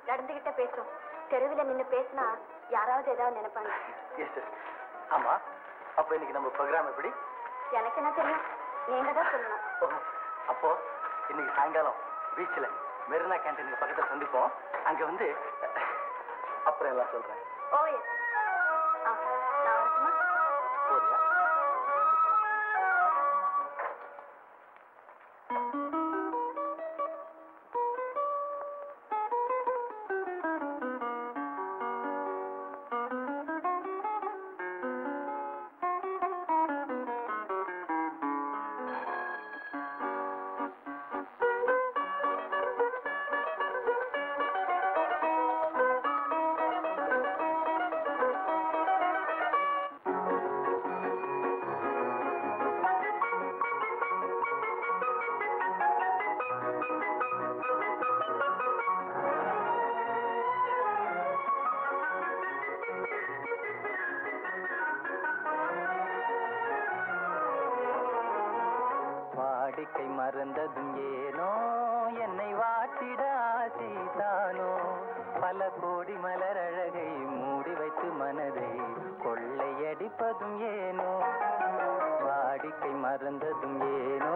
நடந்துகிட்ட பேசும் தெருவில் நின்னு பேசினா யாராவது ஏதாவது நினைப்பாங்க எஸ் எஸ் ஆமா அப்போ இன்னைக்கு நம்ம ப்ரோக்ராம் எப்படி எனக்கு என்ன தெரியும் நீங்க தான் சொல்லணும் ஓ, அப்போ இன்னைக்கு சாயங்காலம் பீச்சில் மெரினா கேண்டீனுக்கு பக்கத்தில் சந்திப்போம் அங்க வந்து அப்புறம் எல்லாம் சொல்றேன் ஓ எஸ் ஆ நான் வரட்டுமா போறியா வாடிக்கை மறந்ததும் ஏனோ என்னை வாட்டிட ஆசைதானோ பல கோடி மலர் அழகை மூடி வைத்து மனதை கொள்ளையடிப்பதும் ஏனோ வாடிக்கை மறந்ததும் ஏனோ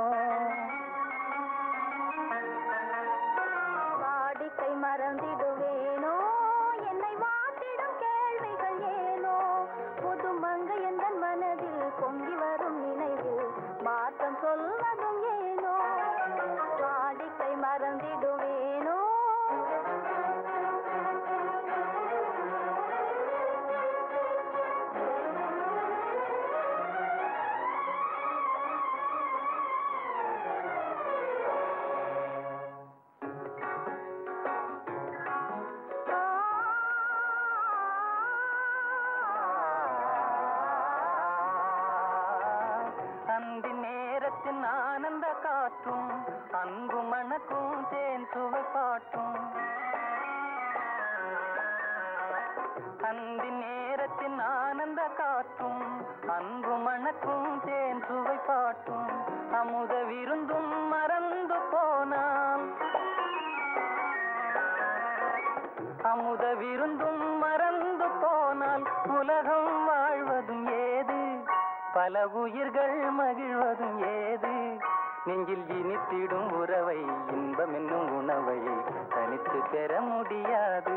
வாடிக்கை மறந்திடுவேனோ என்னை வாட்டிடும் கேள்விகள் ஏனோ புது மங்கை எந்த மனதில் பொங்கி வரும் நினைவில் மாற்றம் சொல்வதும் ஏனோ வாடிக்கை மறந்திடுவேனோ அந்தி நேரத்தின் ஆனந்த காற்றும் அன்பு மணக்கும் தேன் சுவை பாட்டும் அந்தி நேரத்தின் ஆனந்த காற்றும் அன்பு மணக்கும் தேன் சுவை பாட்டும் அமுத விருந்தும் மறந்து போனான் அமுத விருந்தும் மறந்து போனால் உலகம் வாழ்வதும் ஏது பல உயிர்கள் மகிழ்வதும் ஏது நெஞ்சில் இனித்திடும் உறவை இன்பம் என்னும் உணவை தனித்து பெற முடியாது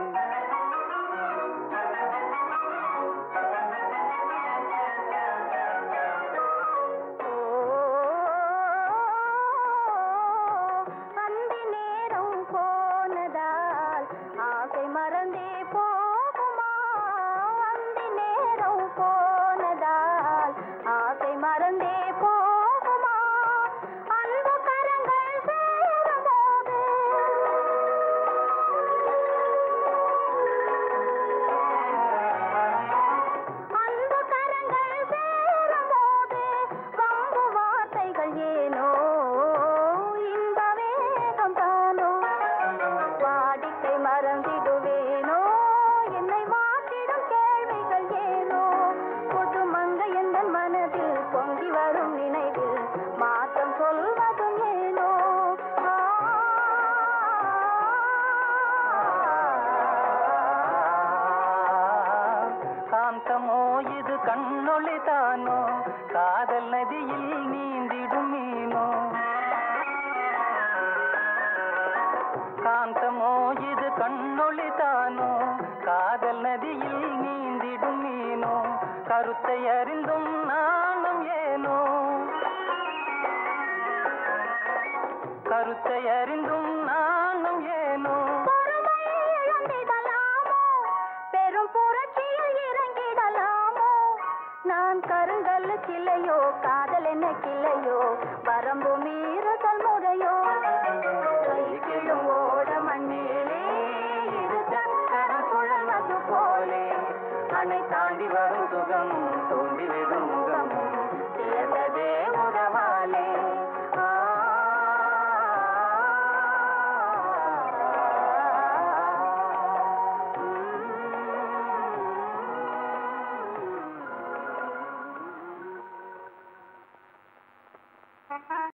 அந்தி நேரம் போனதால் ஆசை மறந்தே போகுமா அந்தி நேரம் போனதால் ஆசை மறந்தே போகுமா அன்பு கரங்கள் சேரும்போது அன்பு கரங்கள் சேரும்போது வம்பு வார்த்தைகள் ஏனோ இன்ப வேகம் தானோ வாடிக்கை மறந்திடுவேனோ என்னை மாற்றிடும் கேள்விகள் ஏனோ புது மங்கை எந்த மனதில் பொங்கி வரும் நினைவில் மாற்றம் சொல்வதும் ஏனோ காந்தமோ இது கண்ணொளி தானோ காதல் நதியில் நீந்திடும் மீனோ காந்தமோ இது கண்ணொளி தானோ காதல் நதியில் நீந்திடும் மீனோ கருத்தை அறிந்தும் நானும் ஏனோ கருத்தை அறிந்தும் நானும் ஏனோ பொறுமை இழந்திடலாமோ பெரும் புரட்சியில் இறங்கிடலாமோ நான் கருங்கல் கிளையோ காதல் என்ன கிளையோ வரம்பு மீறுதல் முறையோ சைக்கிளும் ஓட மண்ணிலே இரு சக்கரம் சுழல்வது போலே அணை தாண்டி வரும் சுகம் தோண்டி விடும் முகம் சேர்ந்ததே உறவாலே ஆ Thank you.